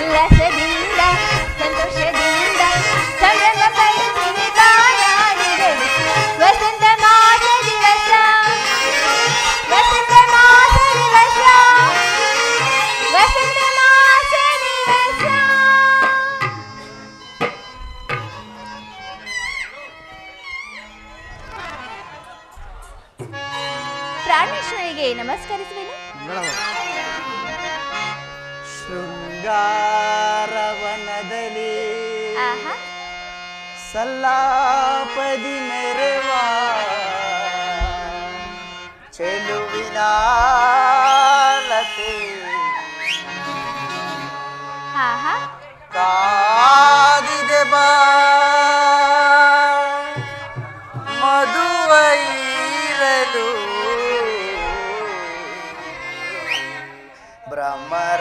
ಉಲ್ಲಾಸದಿಂದ ಸಂತೋಷದಿಂದ ಸಂಭ್ರಮ ಪಡುತ್ತೀವಿ ಬಾಯಾಡಿರಲು ವಸಂತ ಮಾಸ ದಿವಸ ವಸಂತ ಮಾಸ ದಿವಸ ವಸಂತ ಮಾಸ ದಿವಸ ಪ್ರಾಣೇಶ್ವರಿಗೆ ನಮಸ್ಕರಿಸುವೆನು ಶೃಂಗಾರವನದಲ್ಲಿ ಆಹಾ ಸಲ್ಲಾಪದಿ ಮೆರೆವ ಚೆಲುವಿನ ಲತೆ ಆಹಾ ಕಾದಿದೆ ಬಾ ಮಧುವೈರಲು ಭ್ರಮರ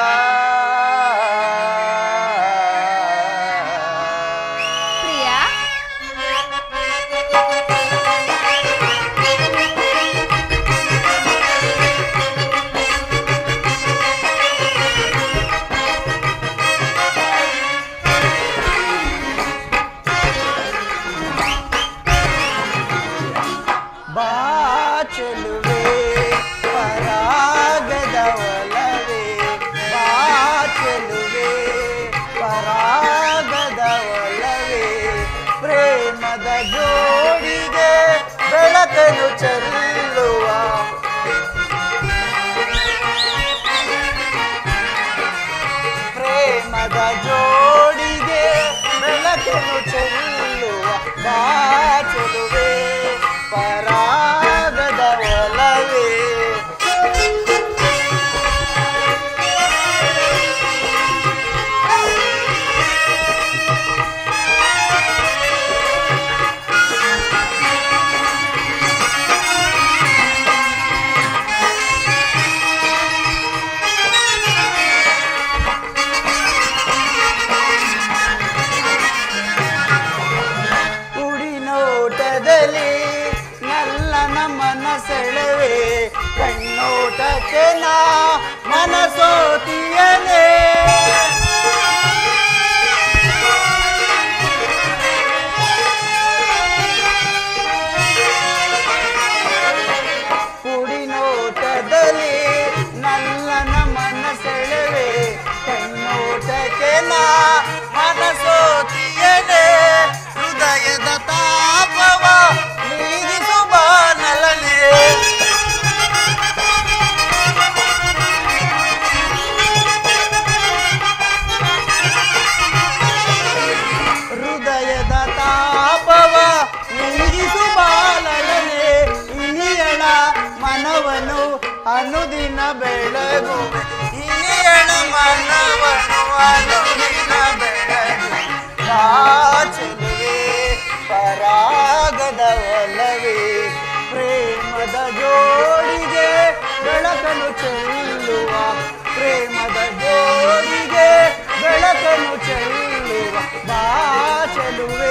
ಪ್ರಿಯ ಬಾ ಚೆಲುವೆ ಪರಾಗದ ಒಲವೇ ಬಾ ಚೆಲುವೆ ಪರಾಗದ ಒಲವೇ ಪ್ರೇಮದ ಜೋಡಿಗೆ ಬೆಳಕನ್ನು ಚೆಲ್ಲುವ ಪ್ರೇಮದ ಜೋಡಿಗೆ ಬೆಳಕನ್ನು ಚೆಲ್ಲುವ ಬಾ ಚೆಲುವೆ ಪರಾಗದ ಒಲವೇ ಕುಡಿ ನೋಟದಲ್ಲಿ ನಲ್ಲನ ಮನಸೆಳೆವೆ ಕಣ್ಣೋಟಕ್ಕೆ ನಾ ಮನಸೋತಿಯಲೇ ಕುಡಿ ನೋಟದಲ್ಲಿ ನಲ್ಲನ ಮನಸೆಳೆವೆ ಕಣ್ಣೋಟಕ್ಕೆ ನಾ ಮನಸೋತಿಯಲೇ ಹೃದಯದ ತಾಪವ ನೀಗಿಸು ಬಾನಲಲಿ ಹೃದಯದ ತಾಪವ ನೀಗಿಸು ಬಾಲಲನೆ ಇನಿಯಳ ಮನವನು ಅನುದಿನ ಬೆಳಗುವೆ ಇನಿಯಳ ಮನವನು ಅನುದಿನ ಬೆಳಗುವೆ ಚೆಲುವೆ ಪರಾಗದ ಒಲವೇ ಪ್ರೇಮದ ಜೋಡಿಗೆ ಬೆಳಕನ್ನು ಚೆಲ್ಲುವ ಪ್ರೇಮದ ಜೋಡಿಗೆ ಬೆಳಕನ್ನು ಚೆಲ್ಲುವ ಬಾ ಚೆಲುವೆ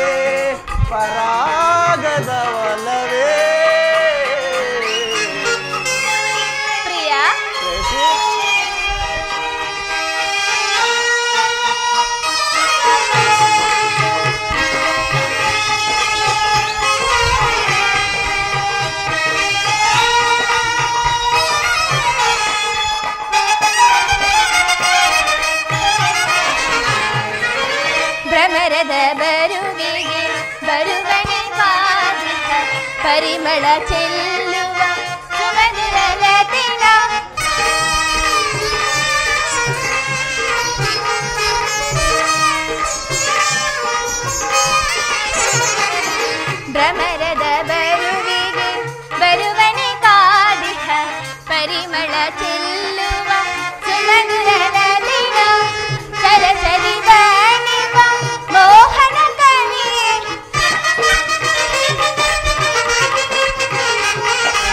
ಪರಾಗದ ಒಲವೇ ಪ್ರಿಯ ಪ್ರೇಷೆ ಭ್ರಮರದ ಬರುವಿಗೆ ಬರುವನೆ ಕಾದಿತ ಪರಿಮಳ ಚೆಲ್ಲುವ ಸುಮಧುರ ಲತೆನ ಭ್ರಮರದ ಬರುವಿಗೆ ಬರುವನೆ ಕಾದಿತ ಪರಿಮಳ ಚೆಲ್ಲುವ ಸುಮಧುರ ಲತೆನ ಸರಸರಿ ಬಣಿವ ಮೋಹನ ಕವಿಯೇ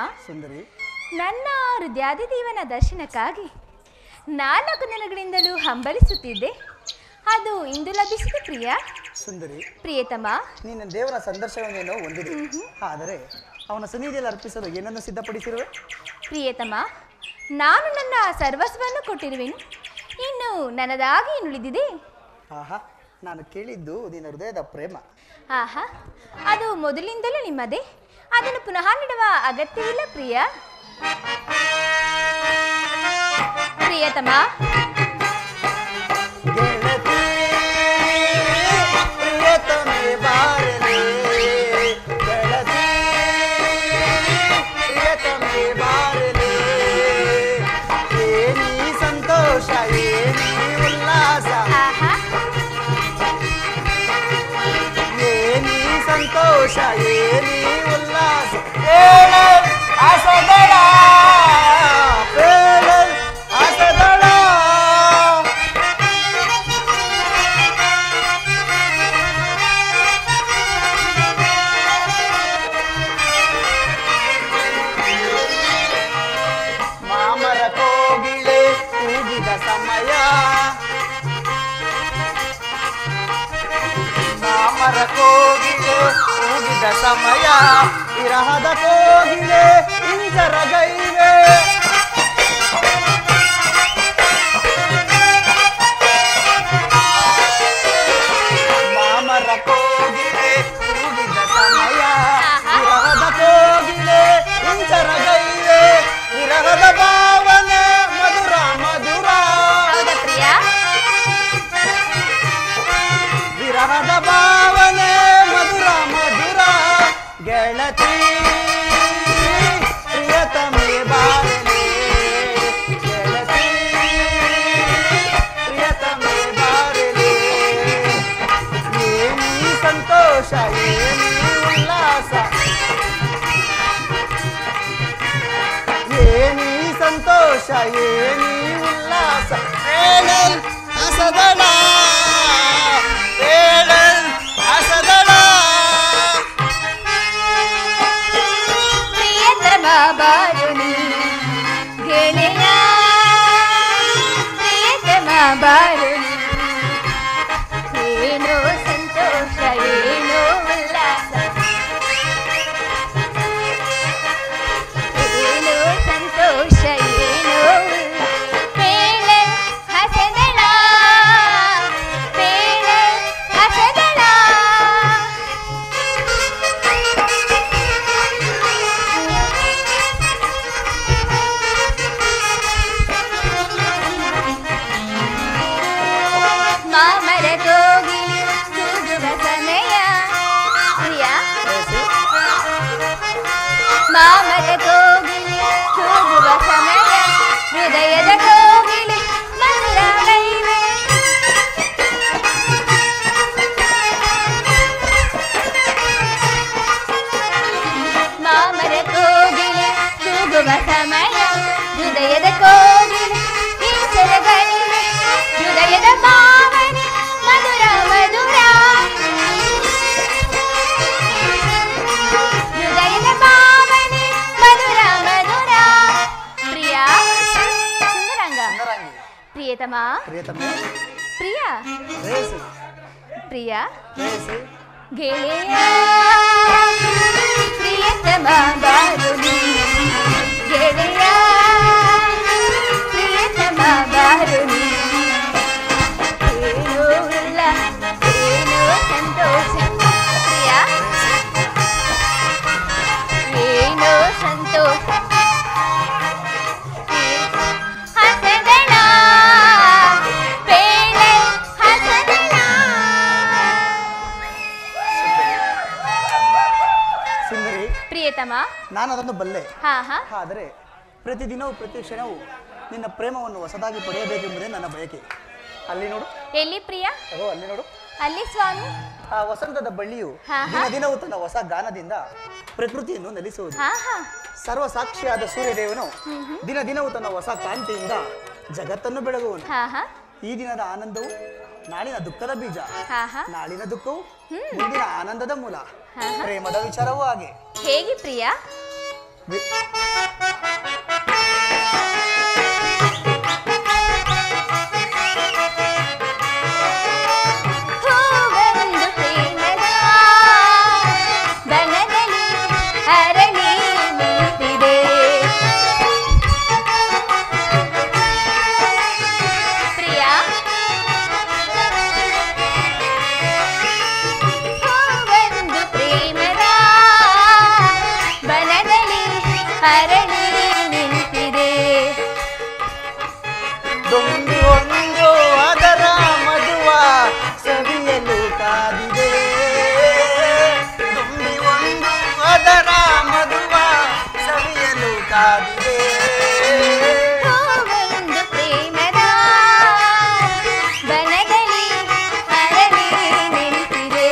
ಸುಂದರಿ ನನ್ನ ಹೃದಯಾದಿದೇವನ ದರ್ಶನಕ್ಕಾಗಿ ನಾಲ್ಕು ದಿನಗಳಿಂದಲೂ ಹಂಬಲಿಸುತ್ತಿದ್ದೆ ಅದು ಇಂದು ಲಭಿಸಿದೆ ಪ್ರಿಯ ಸುಂದರಿ ಪ್ರಿಯತಮ ನೀನು ದೇವರ ಸಂದರ್ಶನವೇನೋ ಹೊಂದಿದೆ ಆದರೆ ಅವನ ಸನ್ನಿಧಿಯಲ್ಲಿ ಅರ್ಪಿಸಲು ಏನನ್ನು ಸಿದ್ಧಪಡಿಸಿರುವೆ ಪ್ರಿಯತಮ ನಾನು ನನ್ನ ಸರ್ವಸ್ವವನ್ನು ಕೊಟ್ಟಿರುವೆನು ಇನ್ನು ನನ್ನದಾಗಿ ಏನುಳಿದಿದೆ ಆಹಾ ನಾನು ಕೇಳಿದ್ದು ನಿನ್ನ ಹೃದಯದ ಪ್ರೇಮ ಆಹಾ ಅದು ಮೊದಲಿಂದಲೂ ನಿಮ್ಮದೇ ಅದನ್ನು ಪುನಃ ನೀಡುವ ಅಗತ್ಯವಿಲ್ಲ ಪ್ರಿಯ ಪ್ರಿಯತಮ ಗೆಳತಿ ಪ್ರಿಯತಮೆ ಬಾರಲೆ ಗೆಳತಿ ಪ್ರಿಯತಮೆ ಬಾರಲೆ ಏನಿ ಸಂತೋಷ ಏನಿ ಉಲ್ಲಾಸ ಆಹಾ ಏನಿ ಸಂತೋಷ ಏನಿ ಉಲ್ಲಾಸ ಏಳ ಆಸದಳ ಏಳ ಆಸದಳ ಮಾಮರ ಕೋಗಿಲೆ ಕೂಗಿದ ಸಮಯ ಮಾಮರ ಕೋಗಿಲೆ ಕೂಗಿದ ಸಮಯ ವಿರಹದ ಕೋಗಿಲೆ ಇಂಜರ ಗೈವೆ ಮಾಮರ ಕೋಗಿಲೆ ಕೂಗಿದ ಸಮಯ ವಿರಹದ ಕೋಗಿಲೆ ಇಂಜರ ಗೈವೆ ವಿರಹದ ಭಾವನೆ ಮಧುರ ಮಧುರ ಹೌದಾ ಪ್ರಿಯ ವಿರಹದ ಭಾವನೆ ಮಧುರ ಮಧುರ ಗೆಳತಿ ಪ್ರಿಯತಮೆ ಬಾರಲೆ ಗೆಳತಿ ಪ್ರಿಯತಮೆ ಬಾರಲೆ ಏನಿ ಸಂತೋಷ ಏನಿ ಉಲ್ಲಾಸ ಏನಿ ಸಂತೋಷ ಏನಿ ಉಲ್ಲಾಸ ಏಳಲ್ ಹಸದಳ ಏಳಲ್ ಹಸದಳ ಪ್ರಿಯತಮ ಬಾರುನಿ ಗೆಳೆಯ ಪ್ರಿಯತಮ ಬಾರುನಿ ಏನೋ ಸಂತೋಷ ಏನೋ ಉಲ್ಲಾಸ ಏನೋ ಸಂತೋಷ ಏನೋ ಪೇಳ ಹಸದಳ ಪೇಳ ಹಸದಳ ಮಾಮರ ಕೋಗಿಲೆ ಕೂಗುವ ಸಮಯ ಪ್ರಿಯ ಮಾಮರ ಕೋಗಿಲೆ ಕೂಗುವ ಸಮಯ ಹೃದಯದ ಕೋಗಿಲೆ ಮಧುರವೈವೆ ಮಾಮರ ಕೋಗಿಲೆ ಕೂಗುವ ಸಮಯ ಹೃದಯದ ಕೋಗಿಲೆ ಈಚರಗಳಿವೆ ಹೃದಯದ ಭಾವನೆ ಮಧುರ ಮಧುರ ಹೃದಯದ ಭಾವನೆ ಮಧುರ ಮಧುರ ಪ್ರಿಯ ಸುಂದರಂಗ ಸುಂದರಾಂಗಿ ಪ್ರಿಯತಮ ಪ್ರಿಯತಮೆ ಪ್ರಿಯ ರೇಸಿ ಪ್ರಿಯ ರೇಸಿ ಗೆಳೆಯ ಪ್ರಿಯತಮ ಬಾರುನಿ ಗೆಳೆಯ ಪ್ರಿಯತಮ ಬಾರುನಿ ಏನೋ ಇಲ್ಲ ಏನೋ ಸಂತೋಷ ಪ್ರಿಯ ಏನೋ ಸಂತೋಷ ಹಸದಳ ಪೇಳ ಹಸದಳ ಸುಂದರಿ ಪ್ರಿಯತಮ ನಾನು ಅದನ್ನು ಬಲ್ಲೆ ಹಾ ಹಾ ಆದರೆ ಪ್ರತಿದಿನವೂ ಪ್ರತಿ ಕ್ಷಣವೂ ನಿನ್ನ ಪ್ರೇಮವನ್ನು ಹೊಸದಾಗಿ ಪಡೆಯಬೇಕೆಂಬುದೇ ನನ್ನ ಬಯಕೆ ಅಲ್ಲಿ ನೋಡು ಎಲ್ಲಿ ಪ್ರಿಯ ಅಗೋ ಅಲ್ಲಿ ನೋಡು ಅಲ್ಲಿ ಸ್ವಾಮಿ ಆ ವಸಂತದ ಬಳ್ಳಿಯು ಹಾ, ಹಾ. ದಿನ ದಿನವೂ ತನ್ನ ಹೊಸ ಗಾನದಿಂದ ಪ್ರಕೃತಿಯನ್ನು ನಲಿಸುವುದು ಹಾ ಹಾ ಸರ್ವ ಸಾಕ್ಷಿಯಾದ ಸೂರ್ಯದೇವನು ದಿನ ದಿನವೂ ತನ್ನ ಹೊಸ ಕಾಂತಿಯಿಂದ ಜಗತ್ತನ್ನು ಬೆಳಗುವನು ಹಾ ಹಾ ಈ ದಿನದ ಆನಂದವು ನಾಳಿನ ದುಃಖದ ಬೀಜ ಹಾ ಹಾ ನಾಳಿನ ದುಃಖವು ಮುಂದಿನ ಆನಂದದ ಮೂಲ ಹಾ, ಹಾ. ಪ್ರೇಮದ ವಿಚಾರವೂ ಹಾಗೆ ಹೇಗೆ ಪ್ರಿಯ ವಿ- ಹೂವೊಂದು ಪ್ರೇಮದ ಬನದಲ್ಲಿ ಅರಳಿ ನಿಂತಿದೆ ಪ್ರಿಯಾ ಹೂವೊಂದು ಪ್ರೇಮದ ಬನದಲ್ಲಿ ಅರಳಿ ನಿಂತಿದೆ ದೊಂದು ಒಂದು ಅದರ ಮಧುವ ಸವಿಯಲು ಕಾದಿದೆ ದುಂಬಿ ಒಂದು ಅದರ ಮಧುವ ಸವಿಯಲು ಕಾದಿದೆ ಹೂವೊಂದು ಪ್ರೇಮದ ಬನದಲ್ಲಿ ಅರಳಿ ನಿಂತಿದೆ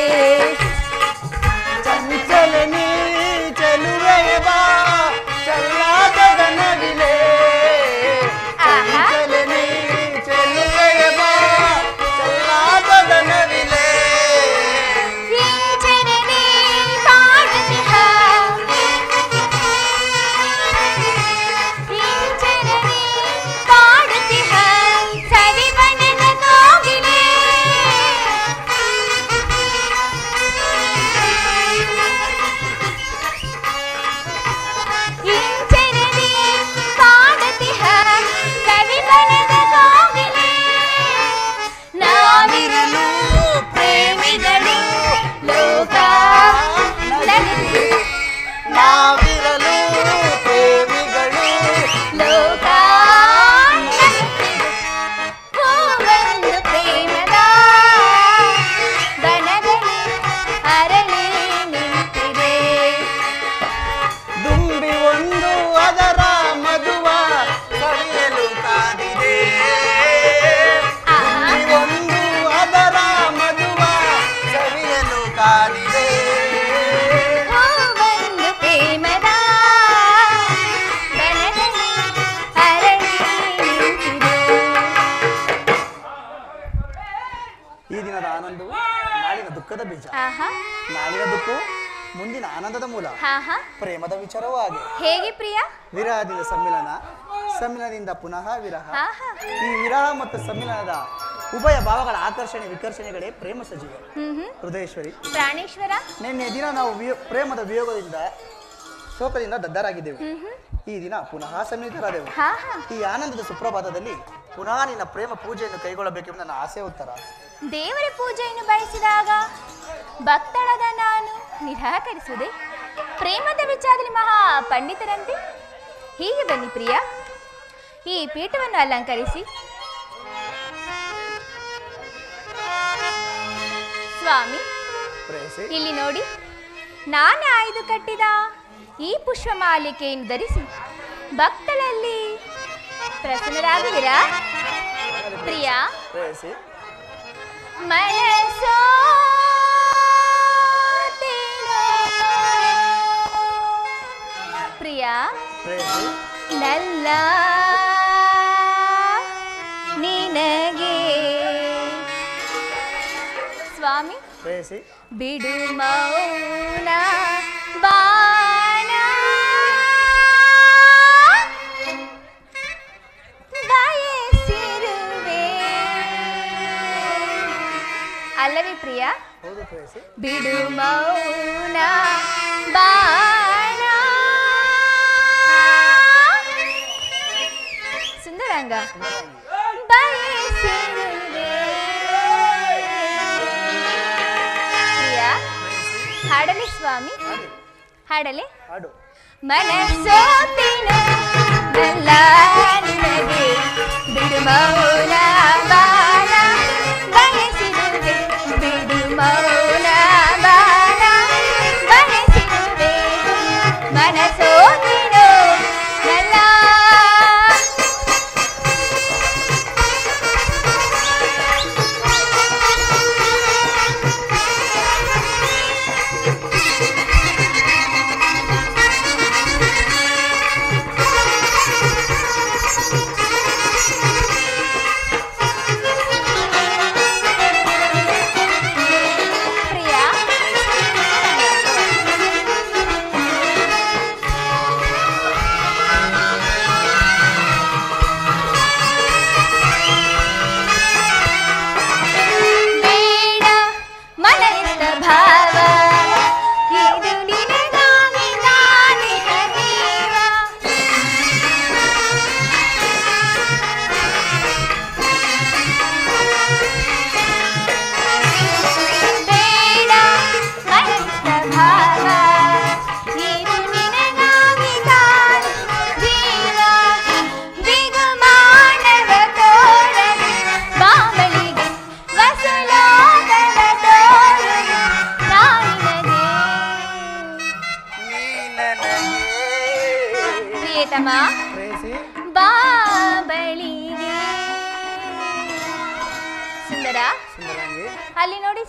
ಚಂಚಲನಿ ಚೆಲುವೆಯ ಬಾ ಚಲ್ಲಾಟದ ನವಿಲೆ ಆಹಾ. ಚಂಚಲನಿ ಚೆಲುವೆಯ ಬಾ ಚಲ್ಲಾಟದ ನವಿಲೆ ಇಂಚರನೆ ಕಾಡುತ್ತಿಹ ಇಂಚರನೆ ಕಾಡುತ್ತಿಹ ಸವಿವನದ ಕೋಗಿಲೆ ಇಂಚರನೆ ಕಾಡುತ್ತಿಹ ಸವಿವನದ ಕೋಗಿಲೆ ನಾವಿರಲು ಪ್ರೇಮಿಗಳು ಲೋಕ ನಲಿದೆ. ನಾವಿರಲು ಪ್ರೇಮಿಗಳು ಲೋಕ ನಲಿದೆ. ಹೂವೊಂದು ಪ್ರೇಮದ ಬನದಲ್ಲಿ ಅರಳಿ ನಿಂತಿದೆ ದುಂಬಿ ಒಂದು ಅದರ ಮಧುವ ಸವಿಯಲು ಕಾದಿದೆ ಆಹಾ. ದುಂಬಿ ಒಂದು ಅದರ ಮಧುವ ಸವಿಯಲು ಕಾದಿದೆ ಹೂವೊಂದು ಪ್ರೇಮದ ಬನದಲ್ಲಿ ಅರಳಿ ನಿಂತಿದೆ ಈ ದಿನದ ಆನಂದವು ನಾಳಿನ ದುಃಖದ ಬೀಜ ಆಹಾ ನಾಳಿನ ದುಃಖವು ಮುಂದಿನ ಆನಂದದ ಮೂಲ ಹಾ ಹಾ ಪ್ರೇಮದ ವಿಚಾರವೂ ಹಾಗೆ ಹೇಗೆ ಪ್ರಿಯಾ ವಿರಹದಿಂದ ಸಮ್ಮಿಲನ ಸಮ್ಮಿಲನದಿಂದ ಪುನಃ ವಿರಹ ಹಾ ಹಾ ಈ ವಿರಹ ಮತ್ತು ಸಮ್ಮಿಲನದ ಉಭಯ ಭಾವಗಳ ಆಕರ್ಷಣೆ ವಿಕರ್ಷಣೆಗಳೇ ಪ್ರೇಮ ಸಜೀವ ಹ್ಮ್ ಹ್ಮ್ ಹೃದಯೇಶ್ವರಿ ಪ್ರಾಣೇಶ್ವರ ನಿನ್ನೆ ದಿನ ನಾವು ವಿಯೋ- ಪ್ರೇಮದ ವಿಯೋಗದಿಂದ ಶೋಕದಿಂದ ದದ್ದರಾಗಿದ್ದೆವು ಹ್ಮ್ ಹ್ಮ್ ಈ ದಿನ ಪುನಃ ಸಮ್ಮಿಲಿತರಾದೆವು ಹಾ ಹಾ ಈ ಆನಂದದ ಸುಪ್ರಭಾತದಲ್ಲಿ ಪುನಃ ನಿನ್ನ ಪ್ರೇಮ ಪೂಜೆಯನ್ನು ಕೈಗೊಳ್ಳಬೇಕೆಂಬ ನನ್ನ ಆಸೆ ಉತ್ತರ ದೇವರ ಪೂಜೆಯನ್ನು ಬಯಸಿದಾಗ ಭಕ್ತಳದ ನಾನು ನಿರಾಕರಿಸುವುದೇ ಪ್ರೇಮದ ವಿಚಾರದಲ್ಲಿ ಮಹಾ ಪಂಡಿತರಂತೆ ಹೀಗೆ ಬನ್ನಿ ಪ್ರಿಯ ಈ ಪೀಠವನ್ನು ಅಲಂಕರಿಸಿ ಸ್ವಾಮಿ ಪ್ರೇಯಸಿ ಇಲ್ಲಿ ನೋಡಿ ನಾನು ಆಯ್ದು ಕಟ್ಟಿದ ಈ ಪುಷ್ಪಮಾಲಿಕೆಯನ್ನು ಧರಿಸಿ ಭಕ್ತಳಲ್ಲಿ ಪ್ರಸನ್ನರಾಗುವಿರಾ ಪ್ರಿಯ ಪ್ರೇಯಸಿ ಮನಸೋ ಪ್ರಿಯ ಪ್ರೇಯಸಿ ನಲ್ಲ ನಿನಗೆ ಸ್ವಾಮಿ ಪ್ರೇಯಸಿ ಬಿಡು ಮೌನ ಬಾಣ ಬಯಸಿರುವೆ ಅಲ್ಲವೇ ಪ್ರಿಯ ಹೌದು ಪ್ರೇಯಸಿ ಬಿಡು ಮೌನ ಬಾಣ ಸುಂದರಂಗ ಬಯಸಿರುವೆ ಪ್ರಿಯ ಹಾಡಲಿ ಸ್ವಾಮಿ ಹಾಡು ಹಾಡಲೆ ಹಾಡು ಮನಸ್ಸೋತಿನ ನಲ್ಲ ನಿನಗೆ ಬಿಡು ಮೌನ ಬಾಣ ಬಯಸಿರುವೆ ಬಿಡು ಮೌನ ಬಾಣ ಬಯಸಿರುವೆ ಮನಸ್ಸೋತಿನೋ ನಲ್ಲ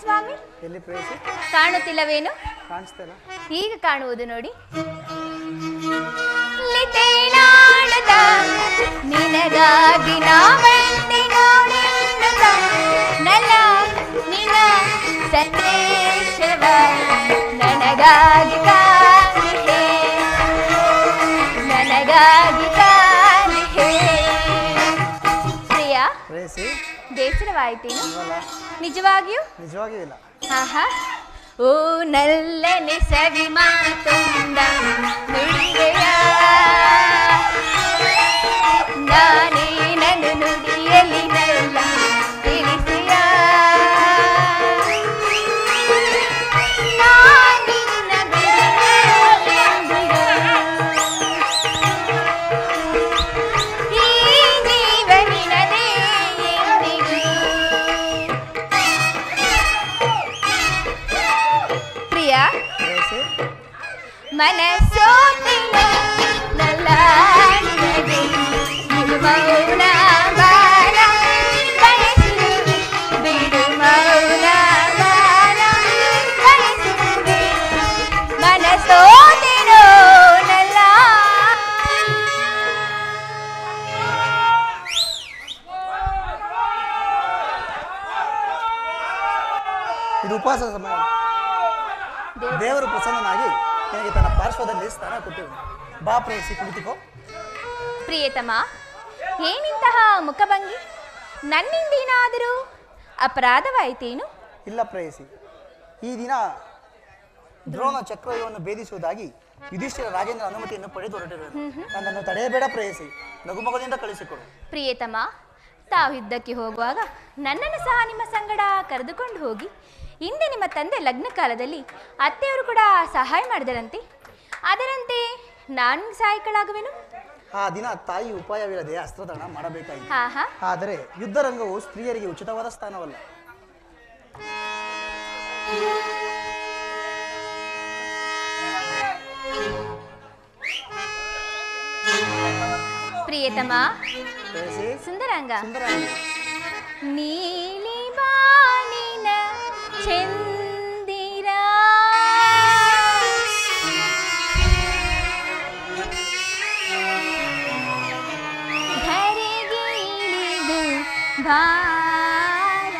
ಸ್ವಾಮಿ ಎಲ್ಲಿ ಪ್ರೇಯಸಿ ಕಾಣುತ್ತಿಲ್ಲವೇನು ಕಾಣಿಸ್ತಲ್ಲ ಈಗ ಕಾಣುವುದು ನೋಡಿ ಲಿತೇನಾಡದ ನಿನಗಾಗಿ ನಾವೆಂದಿ ನೋಡೆನ್ನುತ್ತ ನಲ್ಲ ನಿನ ಸಂದೇಶವ ನನಗಾಗಿ ಕಾದಿಹೆ ನನಗಾಗಿ ಕಾದಿಹೆ ಪ್ರಿಯ ಪ್ರೇಯಸಿ ಬೇಸರವಾಯಿತೇನು ಇಲ್ವಲ್ಲ ನಿಜವಾಗಿಯೂ ನಿಜವಾಗಿಯೂ ಇಲ್ಲ ಆಹಾ ಓ ನಲ್ಲನೆ ಸವಿ ಮಾತೊಂದ ನುಡಿಗೆಯ ನಾನೇ ನನ್ನು ನುಡಿಯಲಿ ನಲ್ಲ ತಿಳಿಸಿಯ ನಾನಿನ್ನ ಬಿಡುವೆನೆಂದಿರು. ಈ ಜೀವನಿನದೇ ಎಂದಿಗೂ ಪ್ರಿಯ ಪ್ರೇಯಸಿ ಮನಸ್ಸೋತಿನ ನಲ್ಲ ನಿನಗೆ ಬಿಡು ಮೌನ ಬಾಲ ಬಯಸಿರುವೆ ಬಿಡು ಮೌನ ಬಾಲ ಬಯಸಿರುವೆ ಮನಸ್ಸೋತಿನೋ ನಲ್ಲ ಇದು ಉಪವಾಸ ಸಮಯ ದೇವರು ಪ್ರಸನ್ನನಾಗಿ ನಿನಗೆ ತನ್ನ ಪಾರ್ಶ್ವದಲ್ಲಿ ಸ್ಥಾನ ಕೊಟ್ಟಿರು ಬಾ ಪ್ರೇಯಸಿ ಕುಳಿತುಕೋ ಪ್ರಿಯತಮ ಏನಿಂತಹ ಮುಖಭಂಗಿ ನನ್ನಿಂದೇನಾದರೂ ಅಪರಾಧವಾಯಿತೇನು ಇಲ್ಲ ಪ್ರೇಯಸಿ ಈ ದಿನ ದ್ರೋಣ ಚಕ್ರವ್ಯೂಹವನ್ನು ಭೇದಿಸುವುದಾಗಿ ಯುಧಿಷ್ಠಿರ ರಾಜೇಂದ್ರ ಅನುಮತಿಯನ್ನು ಪಡೆದು ಹೊರಟಿರುವುದು ನನ್ನನ್ನು ತಡೆಯಬೇಡ ಪ್ರೇಯಸಿ ನಗುಮಗದಿಂದ ಕಳಿಸಿಕೊಡು ಪ್ರಿಯತಮ ತಾವು ಯುದ್ಧಕ್ಕೆ ಹೋಗುವಾಗ ನನ್ನನ್ನು ಸಹ ನಿಮ್ಮ ಸಂಗಡ ಕರೆದುಕೊಂಡು ಹೋಗಿ ಹಿಂದೆ ನಿಮ್ಮ ತಂದೆ ಲಗ್ನ ಕಾಲದಲ್ಲಿ ಅತ್ತೆಯವರು ಕೂಡ ಸಹಾಯ ಮಾಡಿದರಂತೆ ಅದರಂತೆ ನಾನು ಸಹಾಯಕಳಾಗುವೆನು ಆ ದಿನ ತಾಯಿ ಉಪಾಯವಿಲ್ಲದೆ ಅಸ್ತ್ರದಾನ ಮಾಡಬೇಕಾಯಿತು ಹಾ ಹಾ ಆದರೆ ಯುದ್ಧರಂಗವು ಸ್ತ್ರೀಯರಿಗೆ ಉಚಿತವಾದ ಸ್ಥಾನವಲ್ಲ ಪ್ರಿಯತಮ ಪ್ರೇಯಸಿ ಸುಂದರಾಂಗ ಸುಂದರಾಂಗಿ ನೀಲಿ ಬಾನಿನ ಚಂದಿರ ಧರೆಗಿಳಿದು ಭಾರ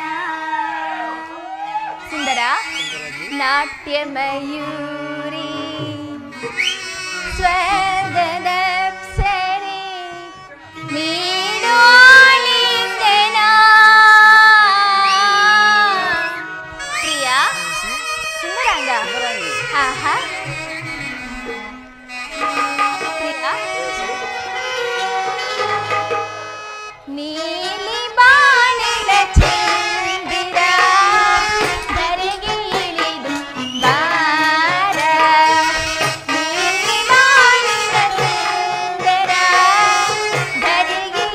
ಸುಂದರ ನಾಟ್ಯ ಮಯೂರಿ ಸ್ವರ್ಗದಪ್ಸರೆ ನೀಡೋಳಿಂದೆನ ಪ್ರಿಯ ಸುಂದರಾಂಗ ಸುಂದರಾಂಗಿ ಆಹಾ ಪ್ರಿಯ ನೀಲಿ ಬಾಣಿನ ಚಂದಿರ ಧರೆಗೆ ಇಳಿದು ಬಾರ ನೀಲಿ ಬಾಣಿನ ಚಂದಿರ ಧರೆಗೆ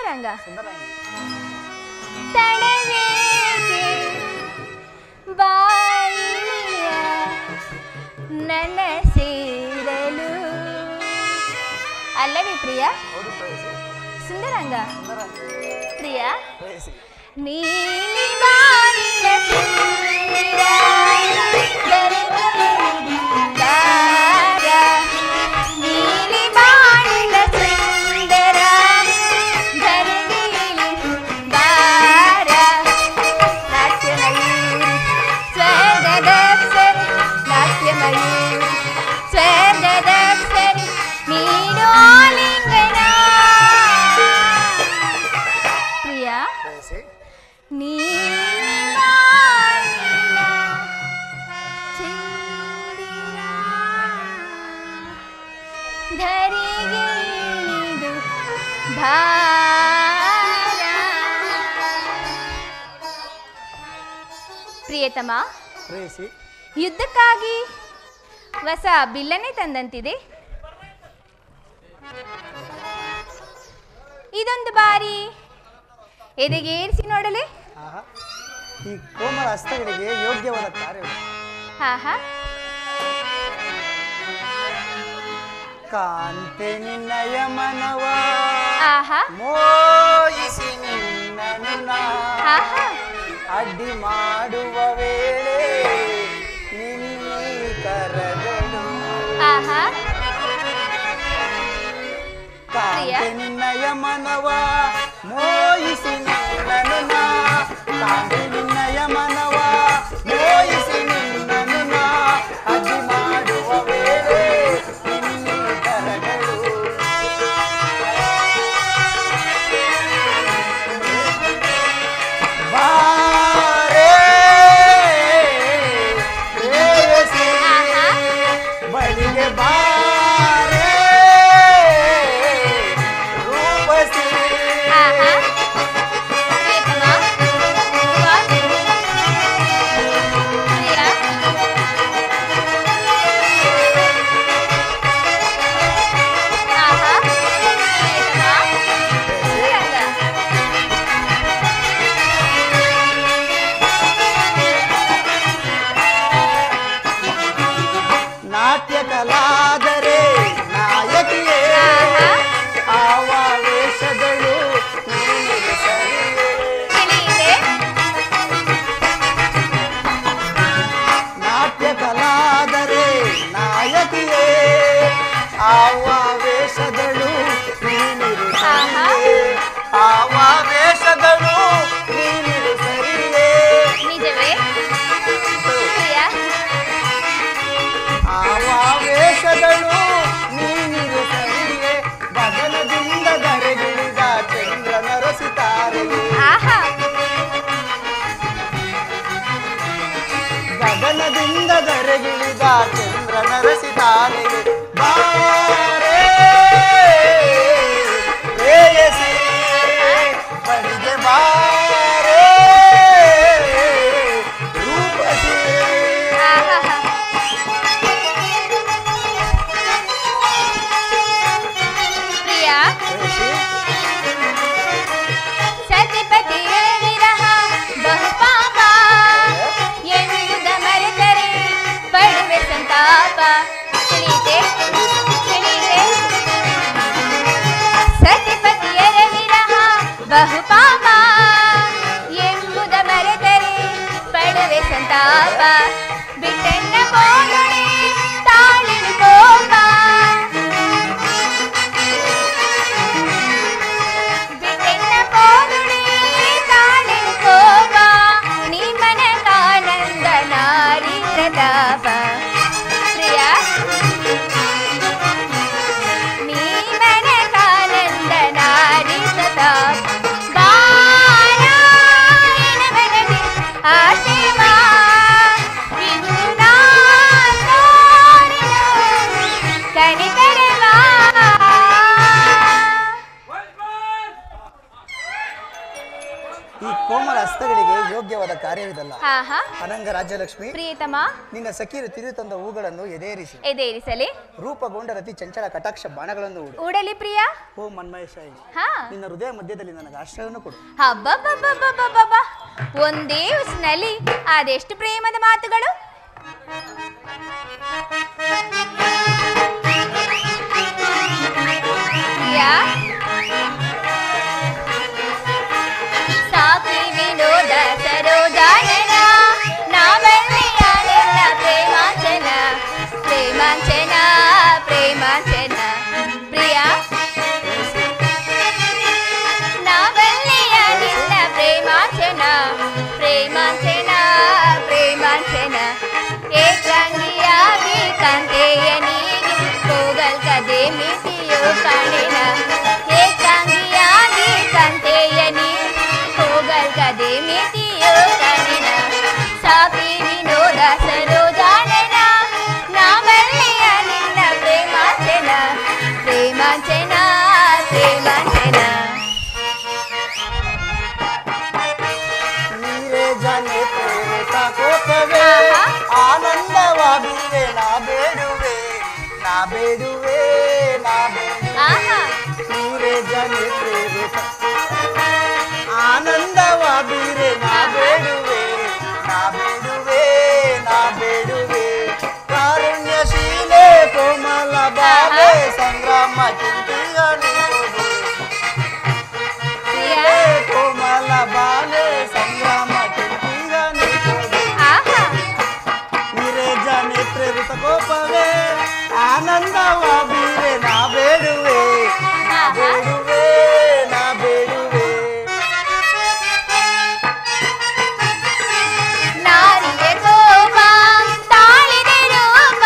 ಸುಂದರಾಂಗ ಸುಂದರಾಂಗಿ ತಡವೇಕೆ ಬಾಯಿಯ ನನ್ನ ಸೇರಲು ಅಲ್ಲವೇ ಪ್ರಿಯ ಹೌದು ಪ್ರೇಯಸಿ ಸುಂದರಾಂಗ ಸುಂದರಾಂಗಿ ಪ್ರಿಯ ಪ್ರೇಯಸಿ ನೀಲಿ ಬಾನಿನ ಸುಂದರ ದಾರ. ನೀಲಿ ಬಾನಿನ ಸುಂದರ ಧರಣಿಲಿ ಬಾರ. ನಾಟ್ಯಮಯೂರಿ ಸ್ವರ್ಗದಪ್ಸರಿ ನಾಟ್ಯಮಯೂರಿ ಸ್ವರ್ಗದಪ್ಸರಿ ನೀನು ಆಲಿಂಗನ ಪ್ರಿಯ ಪ್ರೇಯಸಿ ನೀನಾನಿನ ಚಂದಿರ ಧರಿಗಿಳಿದು ಭಾರ ಪ್ರಿಯತಮ ಪ್ರೇಯಸಿ ಯುದ್ಧಕ್ಕಾಗಿ ಹೊಸ ಬಿಲ್ಲನ್ನೇ ತಂದಂತಿದೆ ಇದೊಂದು ಬಾರಿ ಎದೆಗೇರಿಸಿ ನೋಡಲೇ ಆಹಾ ಈ ಕೋಮಲ ಹಸ್ತಗಳಿಗೆ ಯೋಗ್ಯವಾದ ಕಾರ್ಯವು ಹಾ ಹಾ ಕಾಂತೆ ನಿನ್ನಯ ಮನವ ಆಹಾ ಮೋಯಿಸಿ ನಿನ್ನನು ನಾ ಹಾ ಹಾ ಅಡ್ಡಿ ಮಾಡುವ ವೇಳೆ ನಿನ್ನೆ ಕರಗಳು ಆಹಾ ಕಾಂತೆ ನಿನ್ನಯ ಮನವ ಮೋಯಿಸಿ ನಿನ್ನನು ನಾ ಕಾಂತೆ ನಿನ್ನಯ ಮನವ ಮೋಯಿಸಿ ನಿನ್ನನು ನಾ ಅಡ್ಡಿ ಮಾಡುವ ವೇಳೆ ನಿನ್ನೆ ಕರಗಳು ಬಾರೆ ಪ್ರೇಯಸಿ ಆಹಾ. ಬಳಿಗೆ ಬಾರೆ ರೂಪಸಿ ಆಹಾ ಪ್ರಿಯತಮ ವಾ. ಪ್ರಿಯ ಆಹಾ ಪ್ರಿಯತಮ ಸುಂದರಾಂಗ. ನಾಟ್ಯ ಕಲಾದರೆ ನಾಯಕಿಯೇ ಆಹಾ. ಆವಾವೇಶಗಳು ನೀನಿಗೆ ಸರಿಯೇ ತಿಳಿಯಿತೆ ನಾಟ್ಯ ಕಲಾದರೆ ನಾಯಕಿಯೇ ಆವಾವೇಶಗಳು ನೀನಿರು ಆಹಾ. ಸರಿಯೇ ಆವಾವೇಶಗಳು ನೀನಿರು ಸರಿಯೇ ನಿಜವೇ ಪ್ರಿಯ ಆವಾವೇಶಗಳು ನೀನಿರು ಸರಿಯೇ ಗಗನದಿಂದ ಧರೆಗಿಳಿದ ಚಂದ್ರನ ರಸಿತಾರೆಯೇ ಆಹಾ ಗಗನದಿಂದ ಧರೆಗಿಳಿದ ಚಂದ್ರನ ರಸಿತಾರೆಯೇ ಬಾರೆ ಪ್ರೇಯಸಿ ಬಳಿಗೆ ಬಾರೆ ರೂಪಸಿ ಆಹಾಹಾ. ಪ್ರಿಯ ಪ್ರೇಯಸಿ ಸತಿಪತಿಯ ವಿರಹ ಬಹುಪಾಪ ಎಂಬುದ ಮರೆತರೆ ಪಡುವೆ ಸಂತಾಪ ತಿಳಿಯಿತೆ ತಿಳಿಯಿತೆ ಸತಿಪತಿಯರ ವಿರಹ ಬಹುಪಾಪ ಎಂಬುದ ಮರೆತರೆ ಪಡುವೆ ಸಂತಾಪ ಬಿಟ್ಟೆನ್ನ ಬೋಧನೆ ತಾಳಿನ ಕೋಪ ಬಿಟ್ಟೆನ್ನ ಬೋಧನೆ ತಾಳಿನ ಕೋಪ ನೀ ಮನಕಾನಂದ ನಾರಿ ಪ್ರತಾಪ ಪ್ರಿಯ ನೀ ಮನಕಾನಂದ ನಾರಿ ಪ್ರತಾಪ ಬಾರಾಯಣ ಮನದಿ ಆಶೆವಾ ಇಂದು ನಾ ತೋರಿನು ಕನಿಕರವಾ ಈ ಕೋಮಲ ಹಸ್ತಗಳಿಗೆ ಅಯೋಗ್ಯವಾದ ಕಾರ್ಯವಿದಲ್ಲ ಹಾ ಹಾ ಅನಂಗ ರಾಜ್ಯಲಕ್ಷ್ಮಿ ಪ್ರಿಯತಮ ನಿನ್ನ ಸಖಿರು ತಿರು ತಂದ ಹೂಗಳನ್ನು ಎದೇರಿಸಿ ಎದೇರಿಸಲಿ ರೂಪಗೊಂಡ ರತಿ ಚಂಚಲ ಕಟಾಕ್ಷ ಬಾಣಗಳನ್ನು ಉಡು ಉಡಲಿ ಪ್ರಿಯ ಓ ಮನ್ಮಯಶಾಯಿ ಹಾ ನಿನ್ನ ಹೃದಯ ಮಧ್ಯದಲ್ಲಿ ನನಗೆ ಆಶ್ರಯವನ್ನು ಕೊಡು ಹಬ್ಬಬ್ಬಬ್ಬಬ್ಬಬ್ಬಬ್ಬ ಒಂದೇ ಉಸಿನಲ್ಲಿ ಅದೆಷ್ಟು ಪ್ರೇಮದ ಮಾತುಗಳು ಪ್ರಿಯಾ ಸಾಕಿ ವಿನೋದ ಸರೋಜಾಯನ ನಾವೆಲ್ಲಿಯ ನಿನ್ನ ಪ್ರೇಮಾಂಚನ ಪ್ರೇಮಾಂಚನ ಪ್ರೇಮಾಂಚನ ಪ್ರಿಯಾ ನಾವಲ್ಲಿಯ ನಿನ್ನ ಪ್ರೇಮಾಂಚನ ಪ್ರೇಮಾಂಚನ ಪ್ರೇಮಾಂಚನ ಏಕಾಂಗಿಯಾಗಿ ಕಂತೆಯ ನೀಗಿ ಹೋಗಲ್ ಕದೆ ಮಿತಿಯೋ ಕಾಣಿನ ಏಕಾಂಗಿಯಾಗಿ ಕಂತೆಯ ನೀಗಿ ಹೋಗಲ್ ಕದೆ ಮಿತಿಯೋ ಕಾಣಿನ ಸಾಕಿ ವಿನೋದ ಸರೋಜಾನನ ನಾವಲ್ಲಿಯ ನಿನ್ನ ಪ್ರೇಮಾಂಚನ ಪ್ರೇಮಾಂಚನ ಪ್ರೇಮಾಂಚನ ನೀರೇ ಜನೆ ಪ್ರೇರಿತ ಕೋಪವೇ ಆಹಾ. ಆನಂದವಾಗಿದೆ ನಾ ಬೇಡುವೆ ನಾ ಬೇಡುವೆ ನಾ ಬೇಡುವೆ ಆಹಾ ನೀರೇ ಜನೆ ಪ್ರೇರಿತ ಆನಂದವಾಗಿದೆ ನಾ ಬೇಡುವೆ ನಾ ಬೇಡುವೆ ನಾ ಬೇಡುವೆ ಕಾರುಣ್ಯಶೀಲೆ ಕೋಮಲ ಬಾಲೆ ಸಂಗ್ರಾಮ ಚಿಂತೆಯ ನೀಡುವೆ ಪ್ರಿಯ ಕೋಮಲ ಬಾಲೆ ಸಂಗ್ರಾಮ ಚಿಂತೆಯ ನೀಡುವೆ ಆಹಾ ವಿರೇಜ ನೇತ್ರೇರಿತ ಕೋಪವೇ ಆನಂದವ ಬೀರೆ ನಾ ಬೇಡುವೆ ನಾ ಆಹಾ. ಬೇಡುವೆ ನಾ ಬೇಡುವೆ ನಾರಿಯ ಕೋಪ ತಾಳಿದೆ ರೂಪ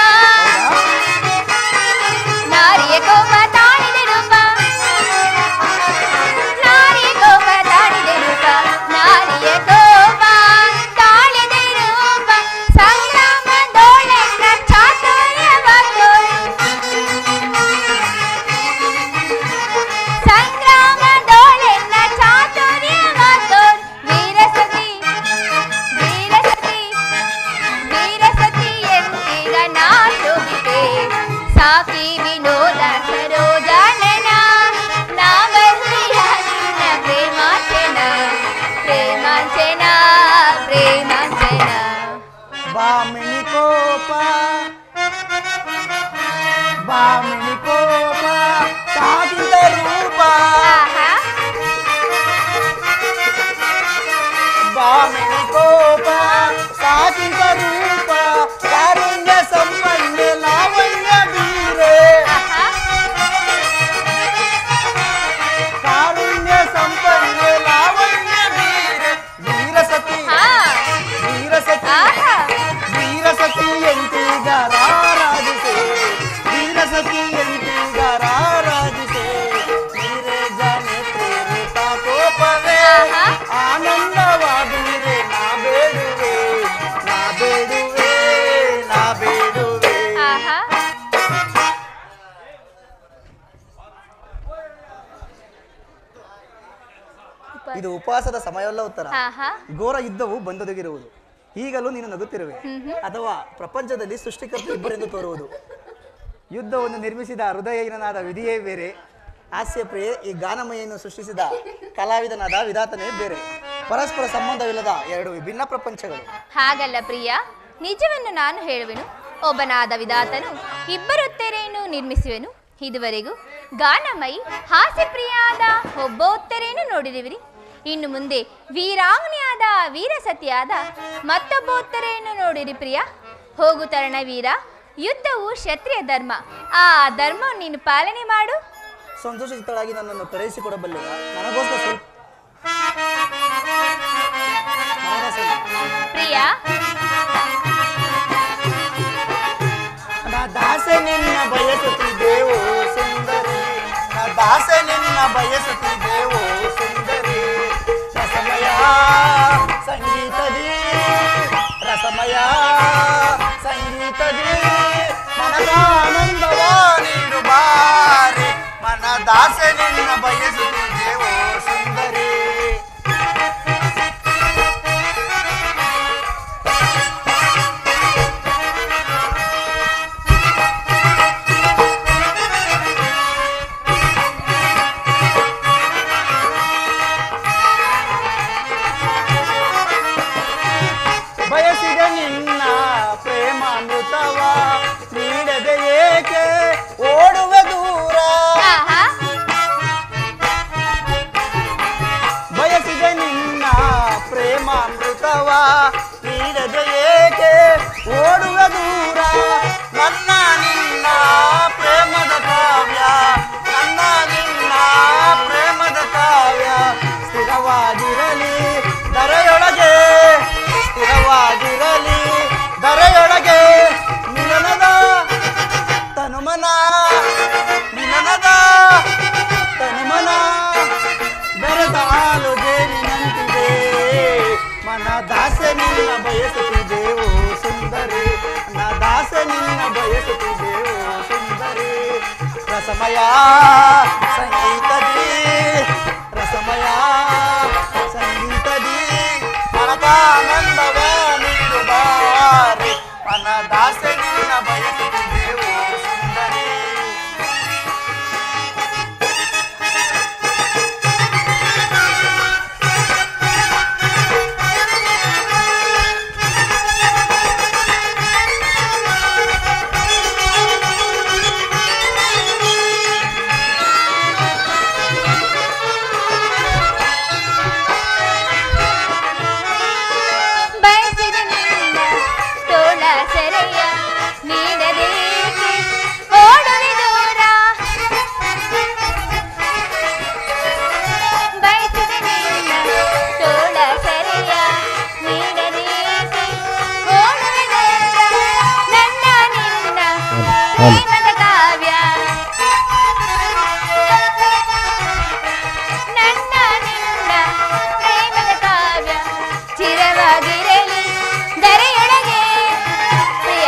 ನಾರಿಯ ಕೋಪ ತಾಳಿದೆ ರೂಪ ನಾರಿಯ ಕೋಪ ತಾಳಿದೆ ರೂಪ ನಾರಿಯ ಕೋಪ ತಾಳಿದೆ ರೂಪ ಸಂಗ್ರಾಮದೊಳಗ ಚಾತುರ್ಯವ ಸಂಗ್ರಾಮದೊಳೆನ್ನ ಚಾತುರ್ಯವ ತೋರ್ ವೀರಸತಿ ವೀರಸತಿ ವೀರಸತಿ ಎಂದಿಗ ನಾ ಶೋಭಿತೆ ಸಾಕಿ ವಿನೋದ ಸರೋಜಾನನ ನಾವಲ್ಲಿಯ ನಿನ್ನ ಪ್ರೇಮಾಂಚನ ಪ್ರೇಮಾಂಚನ ಪ್ರೇಮಾಂಚನ ಬಾಮಿನಿ ಕೋಪ ಬಾಮಿನಿ ಕೋಪ ಸಾಗಿದ ರೂಪ ಆಹಾ ಬಾಮಿನಿ ಕೋಪ ಸಾಗಿದ ರೂಪ ಕಾರುಣ್ಯ ಸಂಪನ್ನ ಲಾವಣ್ಯ ಬೀರೆ ಆಹಾ ಕಾರುಣ್ಯ ಸಂಪನ್ನ ಲಾವಣ್ಯ ಬೀರೆ ವೀರಸತಿ ಹಾ ವೀರಸತಿ ಆಹಾ ವೀರಸತಿ ಎಂತೀಗ ರಾರಾಜಿಸೆ ವೀರಸತಿ ಎಂತೀಗ ರಾರಾಜಿಸೆ ವೀರೆ ಜನೆ ಪ್ರೇರಿತ ಕೋಪವೇ ಆಹಾ. ಆನಂದವಾಗಿದೆ ನಾ ಬೇಡುವೆ ನಾ ಬೇಡುವೆ ನಾ ಬೇಡುವೆ ಆಹಾ ಇದು ಉಪವಾಸದ ಸಮಯವಲ್ಲ ಉತ್ತರ ಆಹಾ ಘೋರ ಯುದ್ಧವು ಬಂದೊದಗಿರುವುದು ಈಗಲೂ ನೀನು ನಗುತ್ತಿರುವೆ ಅಥವಾ ಪ್ರಪಂಚದಲ್ಲಿ ಸೃಷ್ಟಿಕರ್ತ ಇಬ್ಬರೆಂದು ತೋರುವುದು ಯುದ್ಧವನ್ನು ನಿರ್ಮಿಸಿದ ಹೃದಯಹೀನನಾದ ವಿಧಿಯೇ ಬೇರೆ ಹಾಸ್ಯ ಪ್ರಿಯೆ ಈ ಗಾನಮಯನ್ನು ಸೃಷ್ಟಿಸಿದ ಕಲಾವಿದನಾದ ವಿಧಾತನೇ ಬೇರೆ ಪರಸ್ಪರ ಸಂಬಂಧವಿಲ್ಲದ ಎರಡು ವಿಭಿನ್ನ ಪ್ರಪಂಚಗಳು ಹಾಗಲ್ಲ ಪ್ರಿಯ ನಿಜವನ್ನು ನಾನು ಹೇಳುವೆನು ಒಬ್ಬನಾದ ವಿಧಾತನು ಇಬ್ಬರು ತೆರೆಯನ್ನು ನಿರ್ಮಿಸುವೆನು ಇದುವರೆಗೂ ಗಾನಮಯಿ ಹಾಸ್ಯಪ್ರಿಯಾದ ಒಬ್ಬ ಉತ್ತರೆಯನ್ನು ನೋಡಿರುವಿರಿ ಇನ್ನು ಮುಂದೆ ವೀರಾಂಗನಿಯಾದ ವೀರಸತಿಯಾದ ಮತ್ತೊಬ್ಬ ಉತ್ತರೆಯನ್ನು ನೋಡಿರಿ ಪ್ರಿಯ ಹೋಗು ತರಣ ವೀರ ಯುದ್ಧವು ಕ್ಷತ್ರಿಯ ಧರ್ಮ ಆ ಧರ್ಮವನ್ನು ನೀನು ಪಾಲನೆ ಮಾಡು ಸಂತೋಷಿತಳಾಗಿ ನನ್ನನ್ನು ಕರೆಯಿಸಿಕೊಡಬಲ್ಲೆಯ ನನಗೋಸ್ಕರ ಸ್ವಲ್ಪ ನನಗ ಸ್ವಲ್ಪ- ಪ್ರಿಯ ನಾ ದಾಸೆ ನಿನ್ನ ಬಯಸುತ್ತಿದ್ದೇವೋ ಸುಂದರಿ ನಾ ದಾಸೆ ನಿನ್ನ ಬಯಸುತ್ತಿದ್ದೇವೋ ಸುಂದರಿ ರಸಮಯ ಸಂಗೀತದಿ ರಸಮಯ ಸಂಗೀತದಿ ಮನದ ಆನಂದವ ನೀಡು ಬಾರಿ ಮನ ದಾಸೆ ನಿನ್ನ ಬಯಸುತ್ತಿದ್ದೇವೋ ಸುಂದರಿ ಬಯಸಿದ ನಿನ್ನ ಪ್ರೇಮಾಮೃತವ ನೀಡದೆ ಏಕೆ ಓಡುವ ದೂರ ಆಹಾ ಬಯಸಿದ ನಿನ್ನ ಪ್ರೇಮಾಮೃತವ ನೀಡದೆ ಏಕೆ ಓಡುವ ದೂರ ನನ್ನ ನಿನ್ನ ಪ್ರೇಮದ ಕಾವ್ಯ ನನ್ನ ನಿನ್ನ ಪ್ರೇಮದ ಕಾವ್ಯ ಸ್ಥಿರವಾಗಿರಲಿ ದರೆಯೊಳಗೆ ಸ್ಥಿರವಾಗಿರಲಿ ದರೆಯೊಳಗೆ ಮಿಲನದ ತನುಮನ ಮಿಲನದ ತನುಮನ ಬೆರೆತ ಹಾಲು ಜೇನಿನಂತಿದೆ ಮನ ದಾಸ ನಿನ್ನ ಬಯಸುತ್ತಿದೆ ಓ ಸುಂದರಿ ನನ್ನ ದಾಸ ನಿನ್ನ ಬಯಸುತ್ತಿದೆ ಓ ಸುಂದರಿ ರಸಮಯ ಸಂಗೀತದಿ ರಸಮಯ ಸಂಗೀತದಿ ಮನದಾನಂದವ ನೀಡುತ್ತಾರೆ ಮನ ದಾಸ ನಿನ್ನ ಬಯಸುತ್ತಿದೆ ಓ ಸುಂದರಿ ಬಯಸಿದ ನಿನ್ನ ತೋಳ ಸೆರೆಯ ನೀಡದೇಕೆ ಓಡುವೆ ದೂರ ಬಯಸಿದ ನಿನ್ನ ತೋಳ ಸೆರೆಯ ನೀಡದೇಕೆ ಓಡುವೆ ದೂರ ನನ್ನ ನಿನ್ನ ಪ್ರೇಮದ ಕಾವ್ಯ ನನ್ನ ನಿನ್ನ ಪ್ರೇಮದ ಕಾವ್ಯ ಚಿರವಾಗಿರಲಿ ದರೆಯೊಳಗೆ ಪ್ರಿಯ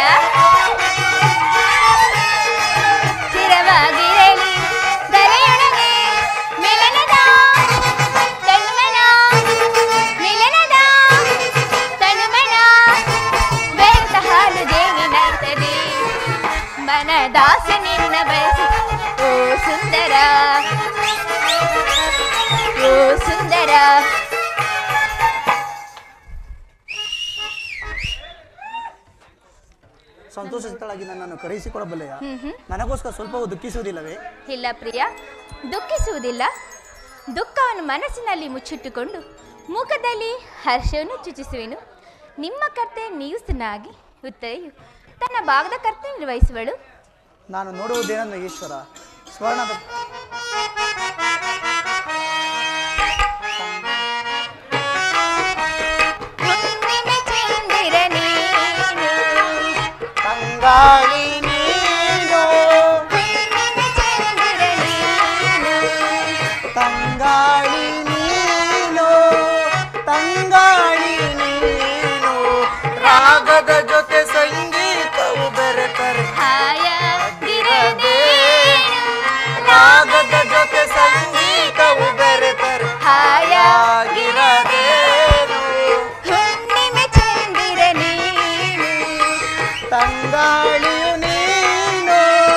ಚಿರವಾಗಿರಲಿ ದರೆಯೊಳಗೆ ಮಿಲನದ ತನುಮನ ಮಿಲನದ ತನುಮನ ಬೆರೆತ ಹಾಲು ಜೇನಿನಂತದೆ ಮನದಾಸ ನಿನ್ನ ಬಯಸಿ ಓ ಸುಂದರ ಓ ಸುಂದರ ಸಂತೋಷಿತಳಾಗಿ ನನ್ನನ್ನು ಕರೆಯಿಸಿಕೊಡಬಲ್ಲೆಯ ನನಗೋಸ್ಕರ ಸ್ವಲ್ಪವೂ ದುಃಖಿಸುವುದಿಲ್ಲವೇ ಇಲ್ಲ ಪ್ರಿಯ ದುಃಖಿಸುವುದಿಲ್ಲ ದುಃಖವನ್ನು ಮನಸ್ಸಿನಲ್ಲಿ ಮುಚ್ಚಿಟ್ಟುಕೊಂಡು ಮುಖದಲ್ಲಿ ಹರ್ಷವನ್ನು ಚುಚಿಸುವೆನು ನಿಮ್ಮ ಕರ್ತೆ ನಿಯುಸ್ತನಾಗಿ ಉತ್ತರೆಯು ತನ್ನ ಭಾಗದ ಕರ್ತೆ ನಿರ್ವಹಿಸುವಳು ನಾನು ನೋಡುವುದೇನನ್ನು ಈಶ್ವರ ಸ್ವರ್ಣದ ಹುಣ್ಣಿಮೆ ಚಂದಿರ ನೀನು ತಂಗಾಳಿ ನೀನು ಹುಣ್ಣಿಮೆ ಚಂದಿರ ನೀನು ತಂಗಾಳಿ ನೀನು ತಂಗಾಳಿ ನೀನು ರಾಗದ ಜೊತೆ ಸಂಗೀತವು ಬೆರೆತರೆ ಹಾಯಾಗಿರದೆ ರಾಗದ ಜೊತೆ ಸಂಗೀತವು ಬೆರೆತರೆ ಹಾಯಾಗಿರದೇನು ಹುಣ್ಣಿಮೆ ಚಂದಿರ ನೀನು ತಂಗಾಳಿಯು ನೀನು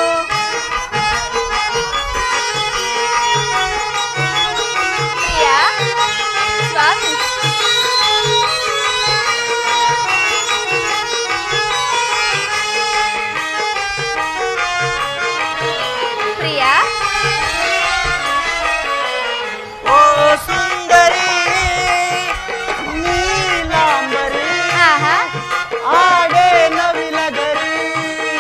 ಪ್ರಿಯ ಸ್ವಾಮಿ ಪ್ರಿಯ ಓ ಸುಂದರಿ ನೀಲಾಂಬರಿ ಆಹಾ ಆಡೆ ನವಿಲಗರಿ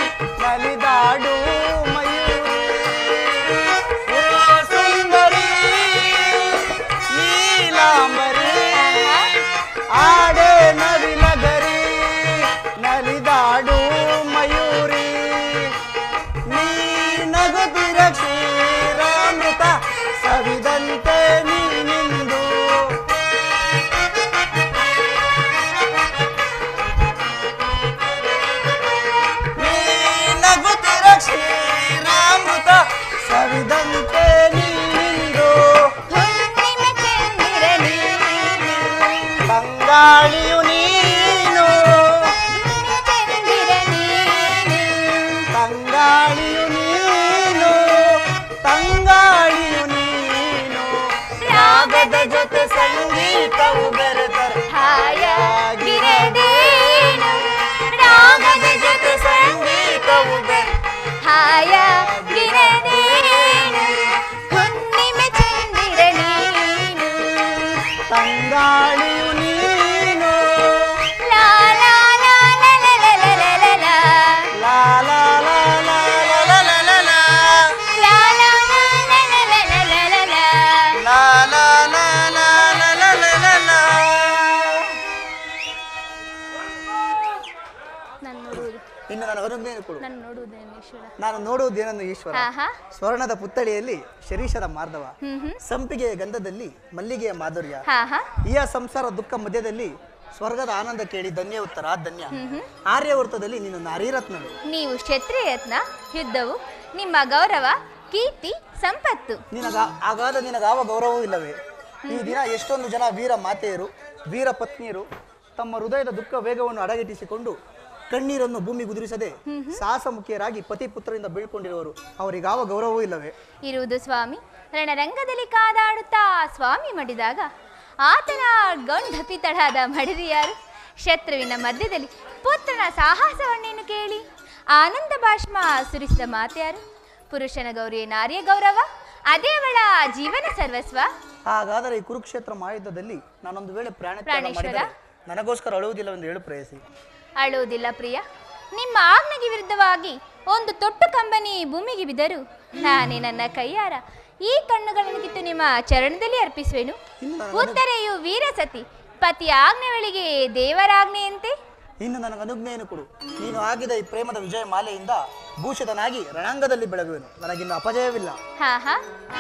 ನಾನು ನೋಡುವುದು ಇನ್ನು ನಾನು ಅನುಜ್ಞೆಯನ್ನು ಕೊಡು ನಾನು ನೋಡುವುದೇನು ಈಶ್ವರ ನಾನು ನೋಡುವುದೇನನ್ನು ಈಶ್ವರ ಹಾ ಹಾ ಸ್ವರ್ಣದ ಪುತ್ತಳಿಯಲ್ಲಿ ಶರೀಷದ ಮಾರ್ಧವ ಹ್ಮ್ ಹ್ಮ್ ಸಂಪಿಗೆಯ ಗಂಧದಲ್ಲಿ ಮಲ್ಲಿಗೆಯ ಮಾಧುರ್ಯ ಹಾ ಹಾ ಈ ಸಂಸಾರ ದುಃಖ ಮಧ್ಯದಲ್ಲಿ ಸ್ವರ್ಗದ ಆನಂದ ಕೇಳಿ ಧನ್ಯ ಉತ್ತರ ಧನ್ಯ ಆರ್ಯವೃತ್ತದಲ್ಲಿ ನೀನು ನಾರೀರತ್ನಳು ನೀವು ಕ್ಷತ್ರಿಯತ್ನ ಯುದ್ಧವು ನಿಮ್ಮ ಗೌರವ ಕೀರ್ತಿ ಸಂಪತ್ತು ನಿನಗ ಆಗಾದ ನಿನಗಾವ ಗೌರವವೂ ಇಲ್ಲವೇ ಈ ದಿನ ಎಷ್ಟೊಂದು ಜನ ವೀರ ಮಾತೆಯರು ವೀರ ಪತ್ನಿಯರು ತಮ್ಮ ಹೃದಯದ ದುಃಖ ವೇಗವನ್ನು ಅಡಗಿಟ್ಟಿಸಿಕೊಂಡು ಕಣ್ಣೀರನ್ನು ಭೂಮಿ ಗುದುರಿಸದೆ ಸಾಹಸ ಮುಖಿಯರಾಗಿ ಪತಿ ಪುತ್ರರಿಂದ ಬೀಳ್ಕೊಂಡಿರುವರು ಅವರಿಗಾವ ಗೌರವವೂ ಇಲ್ಲವೇ ಇರುವುದು ಸ್ವಾಮಿ ರಣರಂಗದಲ್ಲಿ ಕಾದಾಡುತ್ತಾ ಸ್ವಾಮಿ ಮಡಿದಾಗ ಆತನ ಗೌಂಢಪಿತಳಾದ ಮಡದಿಯಾರು ಶತ್ರುವಿನ ಮಧ್ಯದಲ್ಲಿ ಪುತ್ರನ ಸಾಹಸವನ್ನೇನು ಕೇಳಿ ಆನಂದ ಭಾಷ್ಮ ಸುರಿಸಿದ ಮಾತ್ಯಾರು ಪುರುಷನ ಗೌರಿಯ ನಾರಿಯ ಗೌರವ ಅದೇ ಅವಳ ಜೀವನ ಸರ್ವಸ್ವ ಹಾಗಾದರೆ ಈ ಕುರುಕ್ಷೇತ್ರ ಮಾಯುದ್ಧದಲ್ಲಿ ನಾನೊಂದು ವೇಳೆ ಪ್ರಾಣ ತ್ಯಾಗ ಪ್ರಾಣೇಶ್ವರ? ಮಾಡಿದರೆ ನನಗೋಸ್ಕರ ಅಳುವುದಿಲ್ಲವೆಂದು ಹೇಳು ಪ್ರೇಯಸಿ ಅಳುವುದಿಲ್ಲ ಪ್ರಿಯ ನಿಮ್ಮ ಆಜ್ಞೆಗೆ ವಿರುದ್ಧವಾಗಿ ಒಂದು ತೊಟ್ಟು ಕಂಬನಿ ಭೂಮಿಗೆ ಬಿದ್ದರು ನಾನೇ ನನ್ನ ಕೈಯಾರ ಈ ಕಣ್ಣುಗಳನ್ನು ಕಿತ್ತು ನಿಮ್ಮ ಚರಣದಲ್ಲಿ ಅರ್ಪಿಸುವೆನು ಇನ್ನು ನನಗೆ ಉತ್ತರೆಯು ವೀರಸತಿ ಪತಿ ಆಜ್ಞೆಗಳಿಗೆ ದೇವರಾಜ್ಞೆಯಂತೆ ಇನ್ನು ನನಗೆ ಅನುಜ್ಞೆಯನ್ನು ಕೊಡು ನೀನು ಆಗಿದ ಈ ಪ್ರೇಮದ ವಿಜಯ ಮಾಲೆಯಿಂದ ಭೂಷಿತನಾಗಿ ರಣಾಂಗದಲ್ಲಿ ಬೆಳಗುವೆನು ನನಗಿನ್ನು ಅಪಜಯವಿಲ್ಲ ಹಾ ಹಾ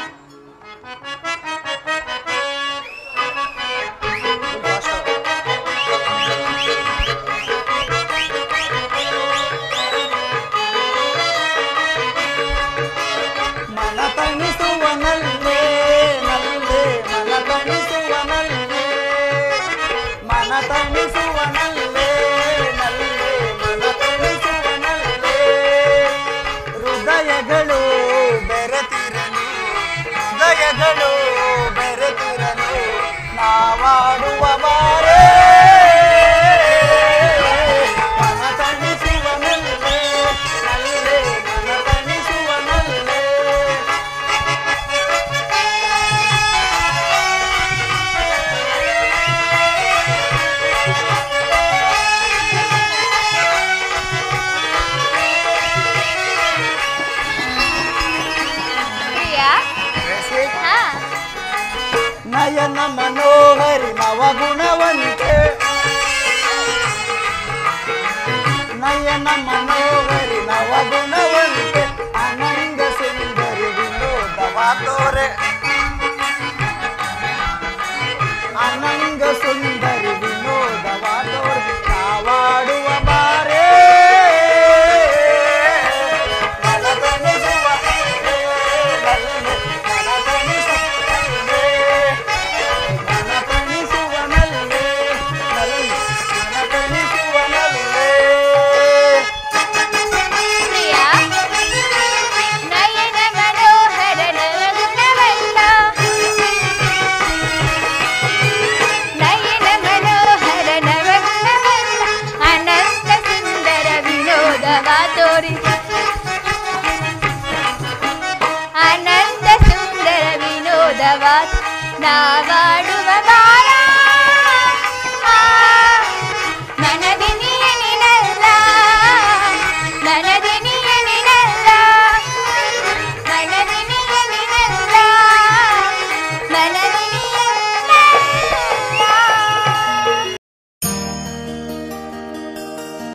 ಸ್ವಲ್ಪ ಆಶ್ರಯ. ಮನ ತಣಿಸುವ ನಲ್ಲೆ ನಲ್ಲೆ ಮನ ತಣಿಸುವ ನಲ್ಲೆ ಮನ ತಣಿಸುವ ನಲ್ಲೆ ನಲ್ಲೆ ಮನ ತಣಿಸುವ ನಲ್ಲೆ ಹೃದಯಗಳು ಬೆರೆತಿರಲು ಹೃದಯಗಳು ಬೆರೆತಿರಲು ನಾವಾಡುವ ಬಾರೇ ಮನ ತಣಿಸುವ ನಲ್ಲೆ ನಲ್ಲೆ ಮನ ತಣಿಸುವ ನಲ್ಲೆ ಪ್ರಿಯ ಹಾ ನಯನ ಮನೋಹರಿ ನವಗುಣವಂತೆ ನಯನ ಮನೋಹರಿ ನವಗುಣವಂತೆ ಅನಂಗ ಸುಂದರಿ ವಿನೋದವ ತೋರೆ ಅನಂಗ ಸುಂದರಿ ವಿನೋದವ ತೋರೆ ನಾವಾಡುವ ಬಾರೇ ನಲದನಿಸುವ ನಲ್ಲೆ, ನಲದನಿಸುವ ನಲ್ಲೆ. ನನಗಣಿಸುವ ನಲ್ಲೆ, ನಲ್ಲೆ, ನನಗಣಿಸುವ ನಲ್ಲೆ. ಪ್ರಿಯ ನಯನ ಮನೋಹರ ನವಗುಣವಂತ ನಯನ ಮನೋಹರ ನವಗುಣವಂತ ಅನಂತ ಸುಂದರ ವಿನೋದವ ತೋರಿ ಅನಂತ ಸುಂದರ ವಿನೋದವ ನಾವಾಡುವ